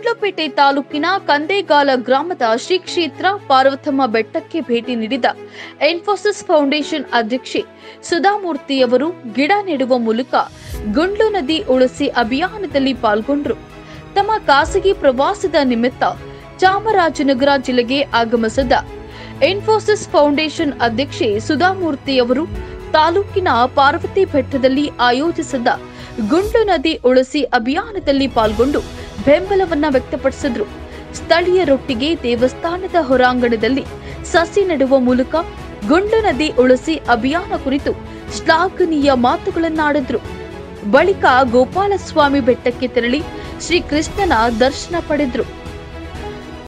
ಗುಂಡ್ಲುಪೇಟೆ ತಾಲೂಕಿನ ಕಂದೇಗಾಲ ಗ್ರಾಮದ ಶ್ರೀ ಕ್ಷೇತ್ರ ಪಾರ್ವತಮ್ಮ ಬೆಟ್ಟಕ್ಕೆ ಭೇಟಿ ನೀಡಿದ ಇನ್ಫೋಸಿಸ್ ಫೌಂಡೇಶನ್ ಅಧ್ಯಕ್ಷೆ ಸುಧಾಮೂರ್ತಿಯವರು ಗಿಡ ನೆಡುವ ಮೂಲಕ ಗುಂಡ್ಲು ನದಿ ಉಳಿಸಿ ಅಭಿಯಾನದಲ್ಲಿ ಪಾಲ್ಗೊಂಡರು ತಮ್ಮ ಖಾಸಗಿ ಪ್ರವಾಸದ ನಿಮಿತ್ತ ಚಾಮರಾಜನಗರ ಜಿಲ್ಲೆಗೆ ಆಗಮಿಸಿದ ಇನ್ಫೋಸಿಸ್ ಫೌಂಡೇಶನ್ ಅಧ್ಯಕ್ಷೆ ಸುಧಾಮೂರ್ತಿಯವರು ತಾಲೂಕಿನ ಪಾರ್ವತಿ ಬೆಟ್ಟದಲ್ಲಿ ಆಯೋಜಿಸಿದ ಗುಂಡು ನದಿ ಉಳಿಸಿ ಅಭಿಯಾನದಲ್ಲಿ ಪಾಲ್ಗೊಂಡು ಬೆಂಬಲವನ್ನ ವ್ಯಕ್ತಪಡಿಸಿದ್ರು ಸ್ಥಳೀಯರೊಟ್ಟಿಗೆ ದೇವಸ್ಥಾನದ ಹೊರಾಂಗಣದಲ್ಲಿ ಸಸಿ ನೆಡುವ ಮೂಲಕ ಗುಂಡು ನದಿ ಉಳಿಸಿ ಅಭಿಯಾನ ಕುರಿತು ಶ್ಲಾಘನೀಯ ಮಾತುಗಳನ್ನಾಡಿದ್ರು ಬಳಿಕ ಗೋಪಾಲಸ್ವಾಮಿ ಬೆಟ್ಟಕ್ಕೆ ತೆರಳಿ ಶ್ರೀ ಕೃಷ್ಣನ ದರ್ಶನ ಪಡೆದ್ರು